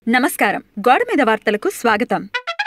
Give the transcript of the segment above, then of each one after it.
నమస్కారం గోడ మీద వార్తలకు స్వాగతం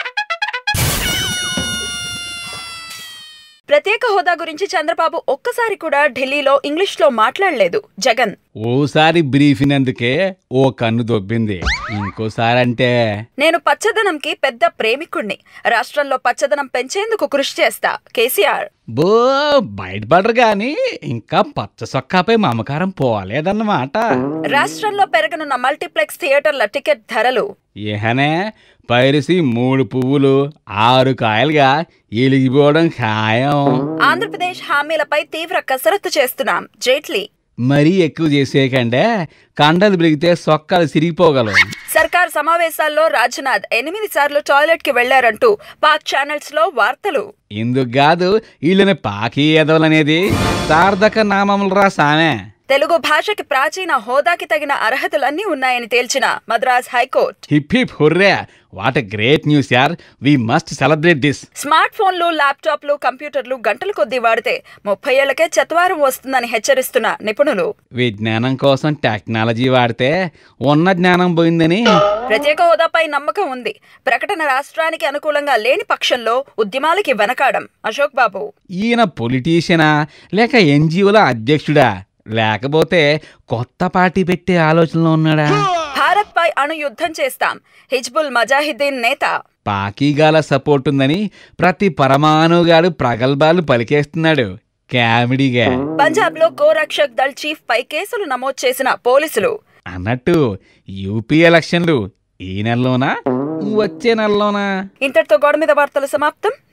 ప్రత్యేక హోదా గురించి చంద్రబాబు ఒక్కసారి కూడా ఢిల్లీలో ఇంగ్లీష్లో మాట్లాడలేదు జగన్ ఓసారి బ్రీఫ్ ఇనందుకే ఓ కన్ను దొబ్బింది ఇంకోసారి అంటే నేను పచ్చదనంకి పెద్ద ప్రేమికుణ్ణి రాష్ట్రంలో పచ్చదనం పెంచేందుకు కృషి చేస్తా కేసీఆర్ బో బయటపడరు గాని ఇంకా పచ్చ సొక్కాపై మమకారం పోలేదన్నమాట రాష్ట్రంలో పెరగనున్న మల్టీప్లెక్స్ థియేటర్ల టికెట్ ధరలు ఏహనే పైరసి మూడు పువ్వులు ఆరు కాయలుగా ఎలిగిపోవడం ఖాయం ఆంధ్రప్రదేశ్ హామీలపై తీవ్ర కసరత్తు చేస్తున్నాం జైట్లీ మరీ ఎక్కువ చేసేకంటే కండలు పెరిగితే సొక్కాలు సిరిగిపోగలవు సర్కార్ సమావేశాల్లో రాజ్నాథ్ ఎనిమిది సార్లు టాయిలెట్ కి వెళ్లారంటూ పాక్ ఛానల్స్ లో వార్తలు ఇందుకు కాదు వీళ్ళని పాకి ఎదవలనేది సార్థక నామములు రా సామె తెలుగు భాషకి ప్రాచీన హోదాకి తగిన అర్హతలన్నీ ఉన్నాయని తేల్చిన Madras high court hip hip hurray what a great news యార్ we must celebrate this smart ఫోన్లు ల్యాప్టాప్లు కంప్యూటర్లు గంటల కొద్దీ వాడితే ముప్పై ఏళ్లకే చత్వారం వస్తుందని హెచ్చరిస్తున్న నిపుణులు విజ్ఞానం కోసం టెక్నాలజీ వాడితే ఉన్న జ్ఞానం పోయిందని ప్రత్యేక హోదాపై నమ్మకం ఉంది ప్రకటన రాష్ట్రానికి అనుకూలంగా లేని పక్షంలో ఉద్యమాలకి వెనకాడం అశోక్ బాబు ఈయన పొలిటీషియనా లేక ఎన్జిఓల అధ్యక్షుడా లేకపోతే కొత్త పార్టీ పెట్టే ఆలోచనలో ఉన్నాడా భారత్ పై అణు యుద్ధం చేస్తాం హిజ్బుల్ మజాహిద్దీన్ నేత పాకీగాల సపోర్ట్ ఉందని ప్రతి పరమాణుగాడు ప్రగల్భాలు పలికేస్తున్నాడు కామెడీగా పంజాబ్ లో గోరక్షక్ దళ్ చీఫ్ పై కేసులు నమోదు చేసిన పోలీసులు అన్నట్టు యూపీ ఎలక్షన్లు ఈ నెలలోనా వచ్చే నెలలోనా ఇంతటితో గోడ మీద వార్తలు సమాప్తం